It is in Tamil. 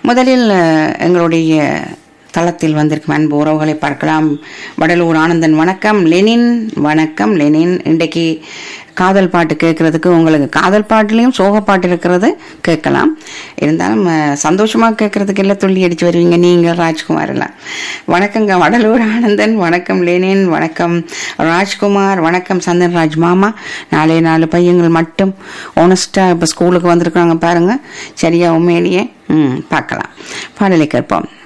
முதலில் அஹ், எங்களுடைய தளத்தில் வந்திருக்கும் அன்பு உறவுகளை பார்க்கலாம் வடலூர் ஆனந்தன் வணக்கம் லெனின் வணக்கம் லெனின் இன்றைக்கு காதல் பாட்டு கேட்கறதுக்கு உங்களுக்கு காதல் பாட்டுலேயும் சோக பாட்டு இருக்கிறது கேட்கலாம் இருந்தாலும் அஹ், சந்தோஷமா கேட்கறதுக்கு எல்லாம் துள்ளி அடிச்சு வருவீங்க நீங்கள் ராஜ்குமார் எல்லாம் வணக்கங்க வடலூர் ஆனந்தன் வணக்கம் லெனின் வணக்கம் ராஜ்குமார் வணக்கம் சந்தன்ராஜ் மாமா நாலே நாலு பையங்கள் மட்டும் ஒனஸ்டாக இப்போ ஸ்கூலுக்கு வந்திருக்காங்க பாருங்க சரியா உண்மையிலேயே ம் பார்க்கலாம் பாடலை கேட்போம்